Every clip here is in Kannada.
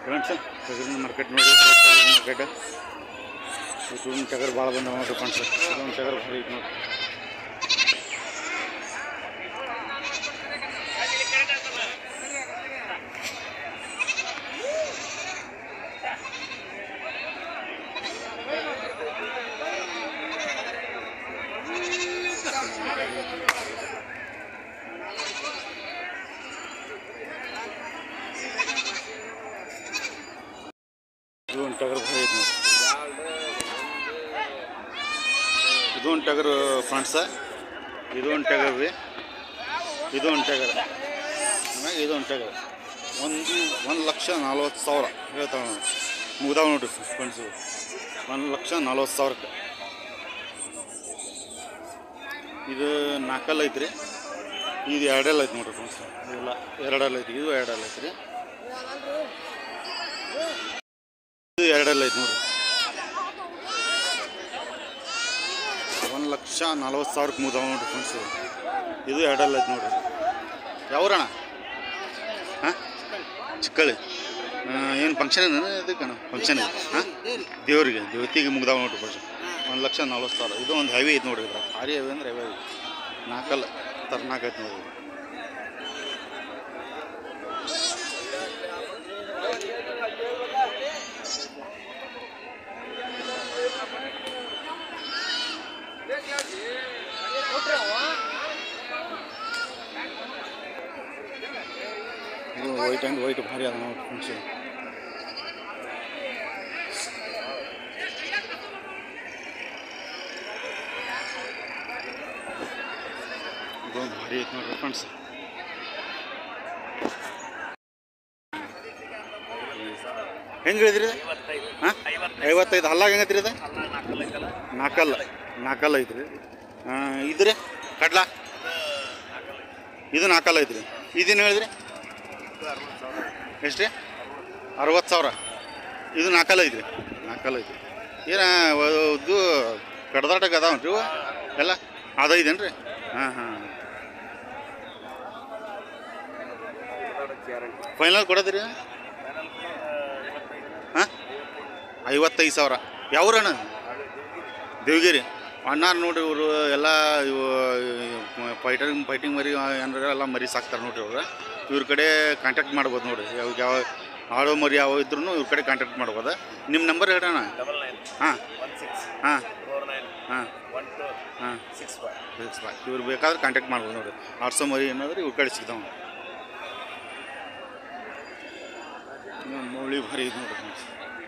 ಫ್ರೆಂಡ್ಸ್ ಟಗರಿನ ಮಾರ್ಕೆಟ್ ನೋಡಿ ಮಾರ್ಕೆಟ್ ಇದೊಂದು ಟಗರ್ ಭಾಳ ಬಂದ ನೋಡ್ರಿ ಫ್ರೆಂಡ್ಸ್ ಇದೊಂದು ಟಗರ್ ಭಾರಿ ಐತೆ ನೋಡ್ರಿ ಇದೊಂದು ಟಗರ್ ಭಾರಿ ಐತೆ ನೋಡ್ರಿ ಇದೊಂದು ಟಗರ್ ಫ್ರೆಂಡ್ಸ ಇದೊಂದು ಟಗರ್ ರೀ ಇದೊಂದು ಟಗರ್ ಆಮ್ಯಾಗ ಇದೊಂದು ಟಗರ್ ಒಂದು ಒಂದು ಲಕ್ಷ ನಲ್ವತ್ತು ಸಾವಿರ ಹೇಳ್ತಾವೆ ನೋಡಿ ಮುಗ್ದಾವ ನೋಡ್ರಿ ಫ್ರೆಂಡ್ಸು ಒಂದು ಲಕ್ಷ ನಲ್ವತ್ತು ಸಾವಿರಕ್ಕೆ ಇದು ನಾಲ್ಕಲ್ಲ ಐತ್ರಿ ಇದು ಎರಡೆಲ್ಲ ಐತೆ ನೋಡ್ರಿ ಫ್ರೆಂಡ್ಸ್ ಇಲ್ಲ ಎರಡಲ್ಲ ಐತಿ ಇದು ಎರಡಲ್ಲ ಐತ್ರಿ ಇದು ಎರಡೆಲ್ಲ ಐತೆ ನೋಡ್ರಿ ಒಂದು ಲಕ್ಷ ನಲ್ವತ್ತು ಸಾವಿರಕ್ಕೆ ಮುಗ್ದಾವ ನೋಡ್ರಿ ಫ್ರೆಂಡ್ಸ್ ಇದು ಎರಡಲ್ಲ ಐತೆ ನೋಡ್ರಿ ಯಾವ್ರಣ ಹಾಂ ಚಿಕ್ಕಳ್ಳಿ ಏನು ಫಂಕ್ಷನ್ ಏನು ಇದಕ್ಕೆ ಫಂಕ್ಷನ್ ಹಾಂ ದೇವ್ರಿಗೆ ದೇವತಿಗೆ ಮುಗ್ದಾವ ನೋಡ್ರಿ ಫ್ರೆಂಡ್ಸ್ ಒಂದು ಲಕ್ಷ ನಲ್ವತ್ತು ಸಾವಿರ ಇದು ಒಂದು ಹೆವಿ ಐತೆ ನೋಡ್ರಿ ಇದ್ರಾಗ ಭಾರಿ ಹೆವಿ ಅಂದ್ರೆ ಹೆವಿ ಐತಿ ನಾಲ್ಕಲ್ಲ ತರ್ನಾಲ್ಕು ಐತೆ ನೋಡ್ರಿ ಇದು. ಇದು ವೈಟ್ ಆ್ಯಂಡ್ ವೈಟ್ ಭಾರಿ ಅದ ನೋಡಿ ಫ್ರೆಂಡ್ಸ್ ಇದೊಂದು ಭಾರಿ ಐತೆ ನೋಡ್ರಿ ಫ್ರೆಂಡ್ಸ್ ಹೆಂಗೆ ಹೇಳಿದ್ರಿ ಹಾಂ ಐವತ್ತೈದು ಹಲ್ಲಾಗ ಹೆಂಗೈತ್ರಿ ಇದು ನಾಲ್ಕಲ್ಲ ನಾಲ್ಕಲ್ಲ ಐತ್ರಿ ಇದ್ರಿ ಕಡ್ಲ ಇದು ನಾಲ್ಕಲ್ಲ ಐತ್ರಿ ಇದೇನು ಹೇಳಿದ್ರಿ ಎಷ್ಟು ರೀ ಅರವತ್ತು ಸಾವಿರ ಇದು ನಾಲ್ಕಲ್ಲ ಐತ್ರಿ ನಾಲ್ಕಲ್ಲ ಐತ್ರಿ ಏನ ಇದು ಕಡ್ದಾಟಕ್ಕೆ ಅದಾವನ್ರಿ ಇವು ಎಲ್ಲ ಅದೈದೇನು ರೀ ಹಾಂ ಹಾಂ ಫೈನಲ್ ಕೊಡೋದ್ರಿ ಹಾಂ ಐವತ್ತೈದು ಸಾವಿರ ಯಾವ್ರಣ್ಣ ದೇವಗಿರಿ ಅಣ್ಣಾರು ನೋಡ್ರಿ ಇವರು ಎಲ್ಲ ಇವು ಫೈಟರ್ ಫೈಟಿಂಗ್ ಮರಿ ಏನಾರ ಎಲ್ಲ ಮರಿ ಸಾಕ್ತಾರೆ ನೋಡ್ರಿ ಇವ್ರು ಇವ್ರ ಕಡೆ ಕಾಂಟ್ಯಾಕ್ಟ್ ಮಾಡ್ಬೋದು ನೋಡ್ರಿ ಯಾವ ಯಾವ ಆಡೋ ಮರಿ ಯಾವ ಇದ್ರೂ ಇವ್ರ ಕಡೆ ಕಾಂಟ್ಯಾಕ್ಟ್ ಮಾಡ್ಬೋದು ನಿಮ್ಮ ನಂಬರ್ ಹೇಳೋಣ ಡಬಲ್ ನೈನ್ ಹಾಂ ಒನ್ ಸಿಕ್ಸ್ ಹಾಂ ಫೋರ್ ನೈನ್ ಹಾಂ ಒನ್ ಟು ಹಾಂ ಸಿಕ್ಸ್ ಫೈವ್ ಫಿಕ್ಸ್ ಬಾಯ್ ಇವ್ರು ಬೇಕಾದ್ರೆ ಕಾಂಟ್ಯಾಕ್ಟ್ ಮಾಡ್ಬೋದು ನೋಡ್ರಿ ಆಡ್ಸೋ ಮರಿ ಏನಾದ್ರೆ ಇವ್ರ ಕಡೆ ಸಿಗ್ತಾವ ಮೌಳಿ ಭಾರಿ ಇದು ನೋಡ್ರಿ friends.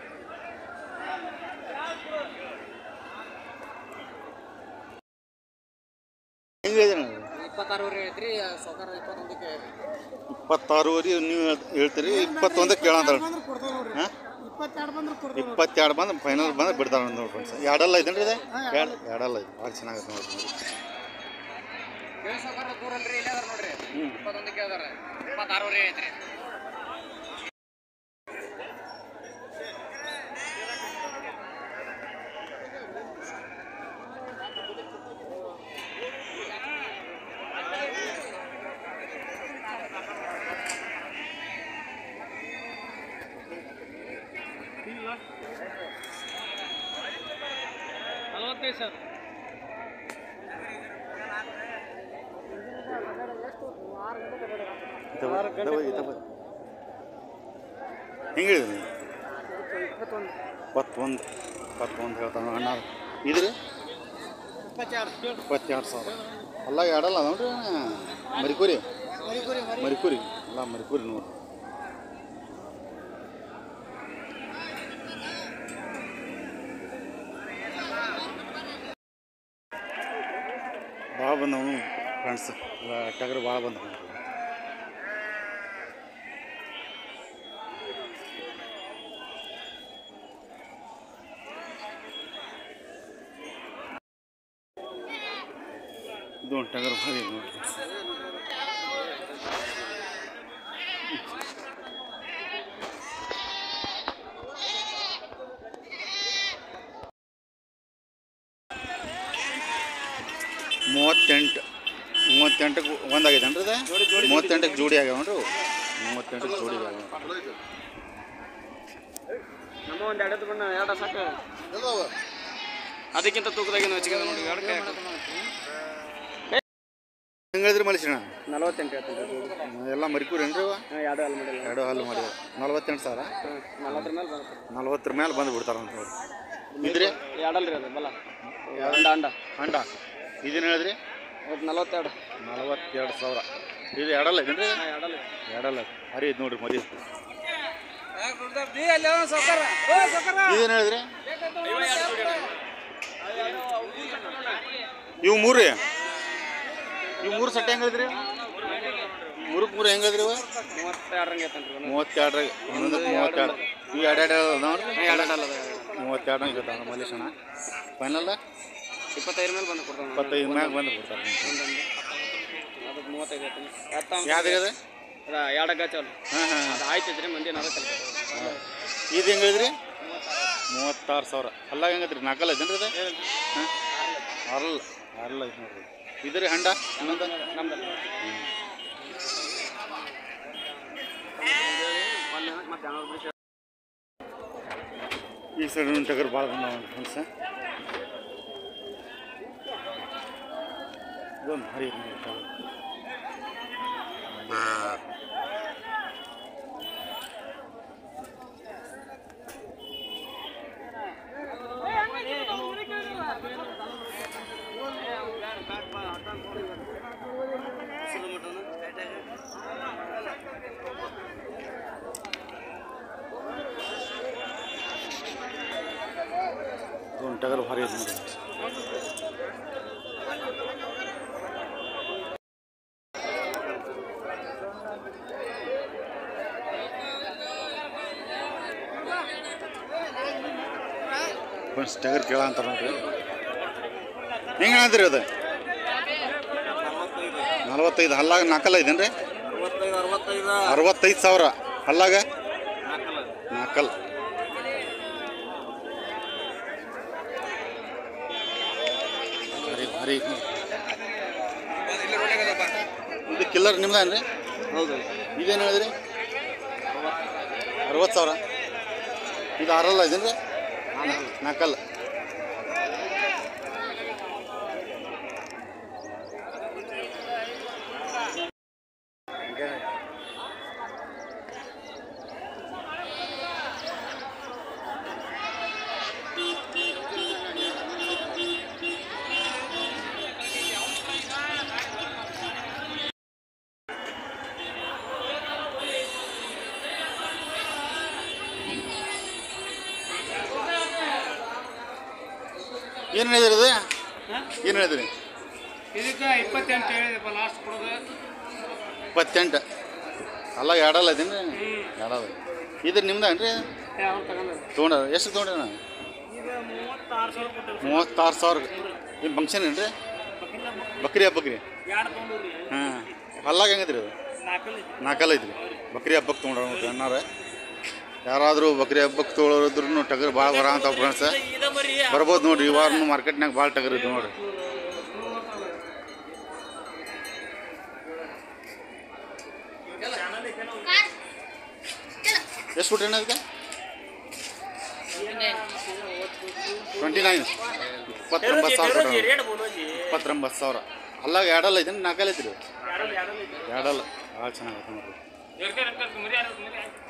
ಹೆಂಗೆ ಹೇಳಿದ್ರಿ ಇಪ್ಪತ್ತಾರೂವರೆ ಐತ್ರಿ ಸೌಕಾರ ಇಪ್ಪತ್ತೊಂದಕ್ಕೆ ಇಪ್ಪತ್ತಾರೂವರೆ ನೀವು ಹೇಳ್ತೀರಿ ಇಪ್ಪತ್ತೊಂದಕ್ಕೆ ಕೇಳಂತಾಳೆ ಹಾಂ ಇಪ್ಪತ್ತೆರಡು ಬಂದ್ರೆ ಕೊಡ್ತೀವಿ ಇಪ್ಪತ್ತೆರಡು ಬಂದು ಫೈನಲ್ ಬಂದು ಬಿಡ್ತಾಳೆ ನೋಡಿ ಫ್ರೆಂಡ್ಸ್ ಎರಡಲ್ಲ ಐತೇನ್ರಿ ಇದೆ ಎರಡು ಎರಡಲ್ಲ ಐತೆ ಭಾಳ ಚೆನ್ನಾಗೈತೆ ನೋಡ್ರಿ ನೋಡಿ ಹೇಳಿ ಸೌಕಾರ ದೂರಲ್ರಿ ಇಲ್ಲೇ ಅದಾರ ನೋಡ್ರಿ ಇಪ್ಪತ್ತೊಂದಕ್ಕೆ ಅದಾರ ಇಪ್ಪತ್ತಾರೂವರೆ ಐತ್ರಿ ನಲವತ್ತೈದು ಸರ್ ಹೆಂಗೆ ಹೇಳಿದ್ರಿ ಇಪ್ಪತ್ತೊಂದು ಇಪ್ಪತ್ತೊಂದು ಹೇಳ್ತಾನೆ ಅಣ್ಣ ಇದ್ರಿ ಇಪ್ಪತ್ತೆರಡು ಇಪ್ಪತ್ತೆರಡು ಸಾವಿರ ಅಲ್ಲ ಎರಡಲ್ಲ ನೋಡ್ರಿ ಮರಿಕುರಿ ಮರಿಕುರಿ ಮರಿ ಮರಿಕುರಿ ಅಲ್ಲ ಮರಿಕುರಿ ನೋಡ್ರಿ ಭಾಳ ಬಂದವು ಫ್ರೆಂಡ್ಸ್ ಟಗರು ಭಾಳ ಬಂದವು ಇದು ಒಂದು ಟಗರು ಭಾರಿ ಇದೆ ನೋಡ್ರಿ ಮೂವತ್ತೆಂಟು ಮೂವತ್ತೆಂಟಕ್ಕೆ ಒಂದಾಗೈತೇನ್ರಿ ಅದು ಮೂವತ್ತೆಂಟಕ್ಕೆ ಜೋಡಿ ಆಗ್ಯಾವ ನೋಡ್ರಿ ಅವು. ಮೂವತ್ತೆಂಟಕ್ಕೆ ಜೋಡಿ ಆಗ್ಯಾವ ನಮ್ಮ ಒಂದು ಎರಡು ಬಣ್ಣ ಎರಡು ಸಾಕು ಅದಕ್ಕಿಂತ ತೂಕದಾಗಿನ ಹೆಚ್ಚಿಗೆ ಅದ ನೋಡಿ ಎರಡು ಕೈ ಹೆಂಗೆ ಹೇಳಿದ್ರಿ ಮನುಷ್ಯನ ನಲವತ್ತೆಂಟು ಹೇಳ್ತೀನಿ ಎಲ್ಲ ಮರಿಕೂರೇನ್ರಿ ಅವ ಹಾಂ ಎರಡು ಅಲ್ಲಿ ಮಾಡಿಲ್ಲ ಎರಡು ಹಲ್ಲು ಮಾಡಿ ನಲ್ವತ್ತೆಂಟು ಸಾವಿರ ಹಾಂ ನಲವತ್ತರ ಮೇಲೆ ಬರುತ್ತೆ ನಲ್ವತ್ತರ ಮೇಲೆ ಬಂದು ಬಿಡ್ತಾರ ಅಂತ ನೋಡಿ ಇದ್ರಿ ಎರಡಲ್ರಿ ಅದು ಬಲ್ಲ ಅಂಡ ಅಂಡ ಅಂಡ ಇದನ್ನ ಹೇಳಿದ್ರಿ ಅದು ನಲವತ್ತೆರಡು ನಲವತ್ತೆರಡು ಸಾವಿರ ಇದು ಎರಡಲ್ಲ ಇದೇನ್ರಿ ಹಾಂ ಎರಡಲ್ಲ ಎರಡಲ್ಲ ಹರಿ ಇದು ನೋಡ್ರಿ ಮರಿ ಅಲ್ಲಿ ಸೌಕರ ಇದೇನು ಹೇಳಿದ್ರಿ ಇವು ಮೂರು ರೀ ಇವು ಮೂರು ಸಟ್ಟೆ ಹೆಂಗೆ ಹೇಳಿದ್ರಿ ಮೂರಕ್ಕೆ ಮೂರು ಹೆಂಗೆ ಹೇಳಿದ್ರಿ ಇವ ಮೂವತ್ತೆರಡರಂಗೆ ಐತನ್ರಿ ಒಂದು ಮೂವತ್ತೆರಡು ರೀ ಒಂದೊಂದಕ್ಕೆ ಮೂವತ್ತೆರಡು ಇವು ಎರಡು ಎರಡು ನೋಡ್ರಿ ಎರಡು ಅಲ್ಲ ಮೂವತ್ತೆರಡು ಇರ್ತಾವ ಮಲೇಶಣ್ಣ ಫೈನಲ್ ಇಪ್ಪತ್ತೈದು ಮೇಲೆ ಬಂದು ಕೊಡ್ತಾನೆ ಇಪ್ಪತ್ತೈದು ಮ್ಯಾಗ ಬಂದು ಬಿಡ್ತಾರೆ ಒಂದೊಂದು ಅದಕ್ಕೆ ಮೂವತ್ತೈದು ಐತನ ಎತ್ತ ಯಾವ್ದು ಅದು ಅದ ಎರಡು ಗಚ್ಚಲ್ ಹಾಂ ಹಾಂ ಅದು ಆಯ್ತೈತ್ರಿ ಮಂದಿ ನಾವೇ ಕಲಿತಾರೆ ಇದು ಹೆಂಗೆ ಹೇಳಿದ್ರಿ ಮೂವತ್ತಾರು ಸಾವಿರ ಅಲ್ಲ ಹೆಂಗದ್ರಿ ನಾಲ್ಕಲ್ಲ ಐತೇನ್ರಿ ಇದು ಹಾಂ ಅರಲ್ಲ ಅರಲ್ಲ ಐತೆ ನೋಡ್ರಿ ಇದ್ರಿ ಹಂಡ ಇನ್ನೊಂದು ನಮ್ದಲ್ಲಿ ಮತ್ತೆ ಈ ಸೈಡ್ ಟಗರ್ ಭಾಳ ಬಂದಾವ ಫ್ರೆಂಡ್ಸ ಇದೊಂದು ಭಾರಿ ಐತೆ ನೋಡಿ ಟಗರು. ಇದೊಂದು ಟಗರ್ ಭಾರಿ ಐತೆ ನೋಡಿ ಫ್ರೆಂಡ್ಸ್ ಟಗರ್ ಕೇಳ ಅಂತಾರೆ ನೋಡ್ರಿ ಹೆಂಗೆ ಹೇಳ್ತೀರಿ ಅದು ನಲವತ್ತೈದು ಹಲ್ಲಾಗ ನಾಲ್ಕಲ್ಲ ಇದೇನು ರೀ ಅರವತ್ತೈದು ಅರವತ್ತೈದು ಅರವತ್ತೈದು ಸಾವಿರ ಹಲ್ಲಾಗ ನಾಲ್ಕಲ್ಲ ಭಾರಿ ಭಾರಿ ಐತೆ ನೋಡಿ. ಇದು ಕಿಲ್ಲರ್ ನಿಮ್ದೇನು ರೀ ಹೌದು ಇದೇನು ಹೇಳಿದ್ರಿ ಅರವತ್ತು ಸಾವಿರ ಇದು ಆರಲ್ಲ ಇದೇನು ರೀ ನಾಲ್ಕಲ್ಲ ಏನು ಹೇಳಿದ್ರಿ ಅದು ಏನು ಹೇಳಿದ್ರಿ ಇದಕ್ಕೆ ಇಪ್ಪತ್ತೆಂಟು ಹೇಳಿದೆಪ್ಪ ಲಾಸ್ಟ್ ಕೊಡೋದು ಇಪ್ಪತ್ತೆಂಟು ಅಲ್ಲ ಎರಡಲ್ಲ ಇದೇನು ರೀ ಎರಡಲ್ಲ ಇದು ನಿಮ್ದೇನು ರೀ ಅವ್ನು ತಗೊಂಡ್ರೆ ತೊಗೊಂಡ ಎಷ್ಟು ತೊಗೊಂಡ್ರಿ ನಾನು ಈಗ ಮೂವತ್ತಾರು ಸಾವಿರ ಕೊಟ್ಟರು ಮೂವತ್ತಾರು ಸಾವಿರ ನಿಮ್ಮ ಫಂಕ್ಷನ್ ಏನು ರೀ ಬಕ್ರಿ ಹಬ್ಬಕ್ಕೆ ರೀ ಎರಡು ತೊಗೊಂಡ್ರಿ ಹಾಂ ಹಲ್ಲಾಗ ಹೆಂಗದ್ರಿ ಅದು ನಾಲ್ಕಲ್ಲಿ ನಾಲ್ಕಲ್ಲ ಐತ್ರಿ ಬಕ್ರಿ ಹಬ್ಬಕ್ಕೆ ತೊಗೊಂಡ್ರ ನೋಡ್ರಿ ಅಣ್ಣಾರ ಯಾರಾದರೂ ಬಕ್ರಿ ಹಬ್ಬಕ್ಕೆ ತೊಗೊಳೋದ್ರೂ ಟಗರ್ ಭಾಳ ಬರ ಅಂತ ಫ್ರೆಂಡ್ಸ್ ಇದ ಬರೀ ಬರ್ಬೋದು ನೋಡ್ರಿ ಈ ವಾರನು ಮಾರ್ಕೆಟ್ನಾಗ ಭಾಳ ಟಗರ್ ಇದ್ದು ನೋಡ್ರಿ ಎಷ್ಟು ಕೊಟ್ರಿ ಅದಕ್ಕೆ ಟ್ವೆಂಟಿ ನೈನ್ ಇಪ್ಪತ್ತೊಂಬತ್ತು ಸಾವಿರ ಕೊಟ್ರಿ ರೇಟ್ ಬೋಲೋಜಿ ಇಪ್ಪತ್ತೊಂಬತ್ತು ಸಾವಿರ ಅಲ್ಲಾಗ ಎರಡಲ್ಲ ಐತೆ ನಾಲ್ಕಲ್ಲ ಐತ್ರಿ ಎರಡಲ್ಲಿ ಎರಡಲ್ಲಿ ಎರಡಲ್ಲ ಭಾಳ ಚೆನ್ನಾಗೈತೆ ನೋಡ್ರಿ ಇರ್ತಾರೆ ಮರಿ ಮರಿ